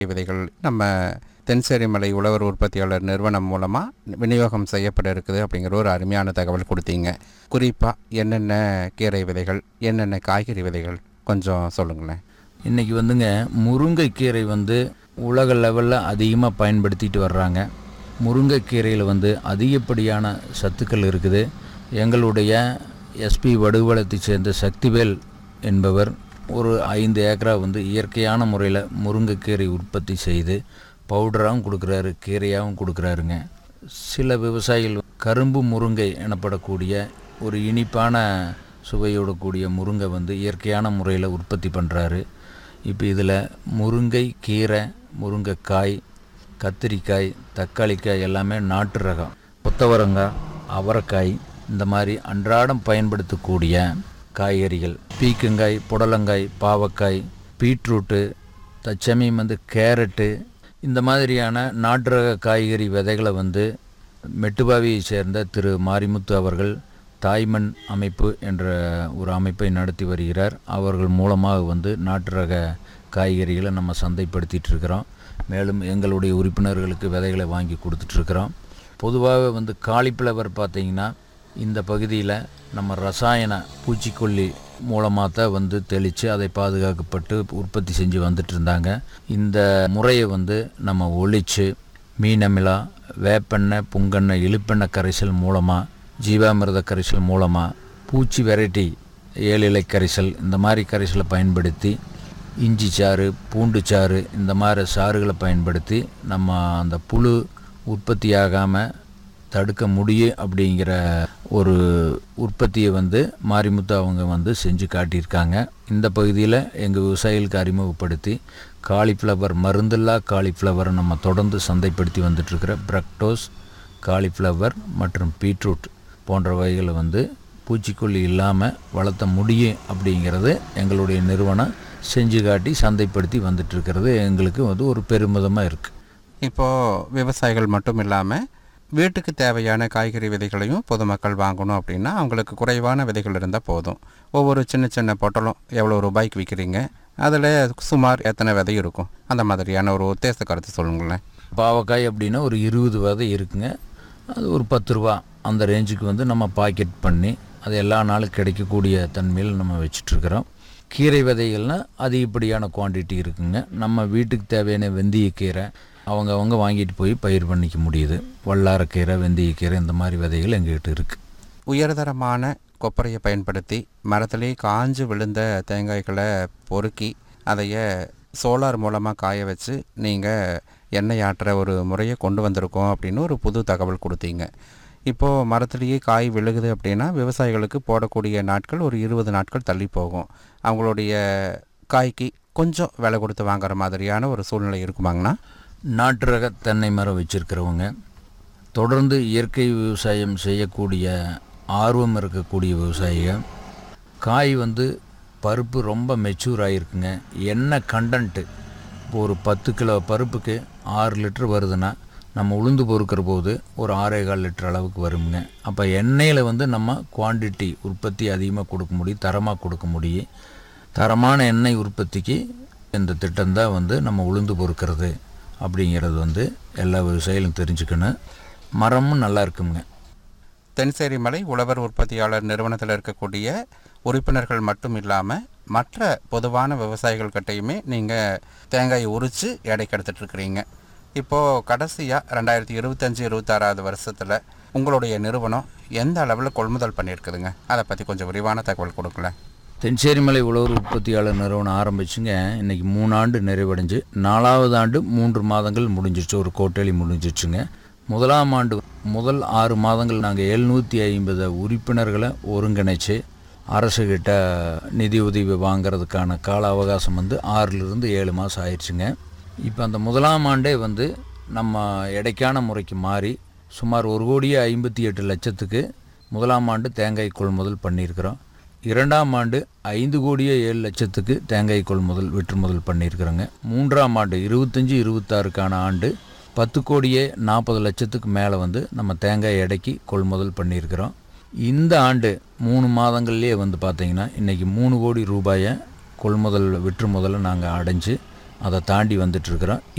விதைகள் நம்ம தென்சேரிமலை உழவர் உற்பத்தியாளர் நிறுவனம் மூலமாக விநியோகம் செய்யப்பட இருக்குது அப்படிங்கிற ஒரு அருமையான தகவல் கொடுத்தீங்க குறிப்பாக என்னென்ன கீரை விதைகள் என்னென்ன காய்கறி விதைகள் கொஞ்சம் சொல்லுங்களேன் இன்றைக்கி வந்துங்க முருங்கைக்கீரை வந்து உலக லெவலில் அதிகமாக பயன்படுத்திட்டு வர்றாங்க முருங்கைக்கீரையில் வந்து அதிகப்படியான சத்துக்கள் இருக்குது எங்களுடைய எஸ்பி வடுவலத்தை சேர்ந்த சக்திவேல் என்பவர் ஒரு ஐந்து ஏக்கரா வந்து இயற்கையான முறையில் முருங்கைக்கீரை உற்பத்தி செய்து பவுடராகவும் கொடுக்குறாரு கீரையாகவும் கொடுக்குறாருங்க சில விவசாயிகள் கரும்பு முருங்கை எனப்படக்கூடிய ஒரு இனிப்பான சுவையோட கூடிய முருங்கை வந்து இயற்கையான முறையில் உற்பத்தி பண்ணுறாரு இப்போ இதில் முருங்கை கீரை முருங்கைக்காய் கத்திரிக்காய் தக்காளிக்காய் எல்லாமே நாட்டு ரகம் கொத்தவரங்காய் அவரைக்காய் இந்த மாதிரி அன்றாடம் பயன்படுத்தக்கூடிய காய்கறிகள் பீக்கங்காய் புடலங்காய் பாவக்காய் பீட்ரூட்டு தச்சமயம் வந்து கேரட்டு இந்த மாதிரியான நாட்டு ரக காய்கறி விதைகளை வந்து மெட்டுபாவியை சேர்ந்த திரு மாரிமுத்து அவர்கள் தாய்மண் அமைப்பு என்ற ஒரு அமைப்பை நடத்தி வருகிறார் அவர்கள் மூலமாக வந்து நாட்டு ரக காய்கறிகளை நம்ம சந்தைப்படுத்திட்டு இருக்கிறோம் மேலும் எங்களுடைய உறுப்பினர்களுக்கு விதைகளை வாங்கி கொடுத்துட்ருக்குறோம் பொதுவாக வந்து காலிஃப்ளவர் பார்த்திங்கன்னா இந்த பகுதியில் நம்ம ரசாயன பூச்சிக்கொல்லி மூலமாக தான் வந்து தெளித்து அதை பாதுகாக்கப்பட்டு உற்பத்தி செஞ்சு வந்துட்டு இருந்தாங்க இந்த முறையை வந்து நம்ம ஒழித்து மீனமிலா வேப்பெண்ணெய் புங்கெண்ணெய் இழுப்பெண்ணெய் கரைசல் மூலமாக ஜீவாமிர்த கரைசல் மூலமாக பூச்சி வெரைட்டி ஏழு இலை கரைசல் இந்த மாதிரி கரைசலை பயன்படுத்தி இஞ்சி சாறு பூண்டு சாறு இந்த மாதிரி சாறுகளை பயன்படுத்தி நம்ம அந்த புழு உற்பத்தியாகாமல் தடுக்க முடியும் அப்படிங்கிற ஒரு உற்பத்தியை வந்து மாரிமுத்து அவங்க வந்து செஞ்சு காட்டியிருக்காங்க இந்த பகுதியில் எங்கள் விவசாயிகளுக்கு அறிமுகப்படுத்தி காலிஃப்ளவர் மருந்தில்லா காலிஃப்ளவரை நம்ம தொடர்ந்து சந்தைப்படுத்தி வந்துட்டுருக்கிற பிரக்டோஸ் காலிஃப்ளவர் மற்றும் பீட்ரூட் போன்ற வகைகளை வந்து பூச்சிக்கொல்லி இல்லாமல் வளர்த்த முடியும் அப்படிங்கிறது எங்களுடைய நிறுவனம் செஞ்சு காட்டி சந்தைப்படுத்தி வந்துட்டுருக்கிறது எங்களுக்கு வந்து ஒரு பெருமிதமாக இருக்குது இப்போது விவசாயிகள் மட்டும் இல்லாமல் வீட்டுக்கு தேவையான காய்கறி விதைகளையும் பொதுமக்கள் வாங்கணும் அப்படின்னா அவங்களுக்கு குறைவான விதைகள் இருந்தால் போதும் ஒவ்வொரு சின்ன சின்ன பொட்டலம் எவ்வளோ ரூபாய்க்கு விற்கிறீங்க அதில் சுமார் எத்தனை விதை இருக்கும் அந்த மாதிரியான ஒரு உத்தேச கருத்து சொல்லுங்களேன் பாவக்காய் அப்படின்னா ஒரு இருபது விதை இருக்குங்க அது ஒரு பத்து ரூபா அந்த ரேஞ்சுக்கு வந்து நம்ம பாக்கெட் பண்ணி அது எல்லா நாளும் கிடைக்கக்கூடிய தன்மையில் நம்ம வச்சிட்ருக்கிறோம் கீரை விதைகள்னால் அதிகப்படியான குவான்டிட்டி இருக்குங்க நம்ம வீட்டுக்கு தேவையான வெந்தயக்கீரை அவங்க அவங்க வாங்கிட்டு போய் பயிர் பண்ணிக்க முடியுது வல்லாரக்கீரை வெந்தயக்கீரை இந்த மாதிரி விதைகள் எங்ககிட்ட இருக்குது உயர்தரமான கொப்பரையை பயன்படுத்தி மரத்திலே காஞ்சு விழுந்த தேங்காய்களை பொறுக்கி அதைய சோலார் மூலமாக காய வச்சு நீங்கள் எண்ணெய் ஆட்டுற ஒரு முறையை கொண்டு வந்திருக்கோம் அப்படின்னு ஒரு புது தகவல் கொடுத்தீங்க இப்போது மரத்துலேயே காய் விழுகுது அப்படின்னா விவசாயிகளுக்கு போடக்கூடிய நாட்கள் ஒரு இருபது நாட்கள் தள்ளி போகும் அவங்களுடைய காய்க்கு கொஞ்சம் விலை கொடுத்து வாங்குற மாதிரியான ஒரு சூழ்நிலை இருக்குமாங்கண்ணா நாட்டு ரக தென்னை மரம் வச்சுருக்கிறவங்க தொடர்ந்து இயற்கை விவசாயம் செய்யக்கூடிய ஆர்வம் இருக்கக்கூடிய விவசாயிகள் காய் வந்து பருப்பு ரொம்ப மெச்சூர் ஆகிருக்குங்க எண்ணெய் கண்டன்ட்டு இப்போ ஒரு பத்து கிலோ பருப்புக்கு ஆறு லிட்டர் வருதுன்னா நம்ம உளுந்து பொறுக்கிற போது ஒரு ஆறே கால் லிட்டர் அளவுக்கு வருங்க அப்போ எண்ணெயில் வந்து நம்ம குவான்டிட்டி உற்பத்தி அதிகமாக கொடுக்க முடியும் தரமாக கொடுக்க முடியும் தரமான எண்ணெய் உற்பத்திக்கு இந்த திட்டம்தான் வந்து நம்ம உளுந்து பொறுக்கிறது அப்படிங்கிறது வந்து எல்லா விவசாயிகளும் தெரிஞ்சுக்கணும் மரமும் நல்லா இருக்குங்க தென்சேரி மலை உழவர் உற்பத்தியாளர் நிறுவனத்தில் இருக்கக்கூடிய உறுப்பினர்கள் மட்டும் இல்லாமல் மற்ற பொதுவான விவசாயிகள் கிட்டையுமே நீங்கள் தேங்காய் உரித்து எடைக்கு எடுத்துட்டு இருக்கிறீங்க இப்போது கடைசியாக ரெண்டாயிரத்தி இருபத்தஞ்சி இருபத்தாறாவது வருஷத்தில் உங்களுடைய நிறுவனம் எந்த அளவில் கொள்முதல் பண்ணியிருக்குதுங்க அதை பற்றி கொஞ்சம் விரிவான தகவல் கொடுக்கல தென்சேரிமலை உழவர் உற்பத்தியாளர் நிறுவனம் ஆரம்பிச்சுங்க இன்றைக்கி மூணு ஆண்டு நிறைவடைஞ்சு நாலாவது ஆண்டு மூன்று மாதங்கள் முடிஞ்சிச்சு ஒரு கோட்டலி முடிஞ்சிச்சுங்க முதலாம் ஆண்டு முதல் ஆறு மாதங்கள் நாங்கள் எழுநூற்றி ஐம்பது உறுப்பினர்களை ஒருங்கிணைச்சு அரசுகிட்ட நிதி உதவி வாங்கிறதுக்கான கால அவகாசம் வந்து ஆறிலிருந்து ஏழு மாதம் ஆயிடுச்சுங்க இப்போ அந்த முதலாம் ஆண்டே வந்து நம்ம எடைக்கான முறைக்கு மாறி சுமார் ஒரு கோடியே ஐம்பத்தி எட்டு லட்சத்துக்கு முதலாம் ஆண்டு தேங்காய் கொள்முதல் பண்ணியிருக்கிறோம் இரண்டாம் ஆண்டு ஐந்து கோடியே ஏழு லட்சத்துக்கு தேங்காய் கொள்முதல் விற்றுமுதல் பண்ணியிருக்கிறோங்க மூன்றாம் ஆண்டு இருபத்தஞ்சி இருபத்தாறுக்கான ஆண்டு பத்து கோடியே நாற்பது லட்சத்துக்கு மேலே வந்து நம்ம தேங்காய் எடைக்கு கொள்முதல் பண்ணியிருக்கிறோம் இந்த ஆண்டு மூணு மாதங்கள்லேயே வந்து பார்த்திங்கன்னா இன்றைக்கி மூணு கோடி ரூபாயை கொள்முதல் விற்றுமுதலை நாங்கள் அடைஞ்சு அதை தாண்டி வந்துட்டுருக்குறோம்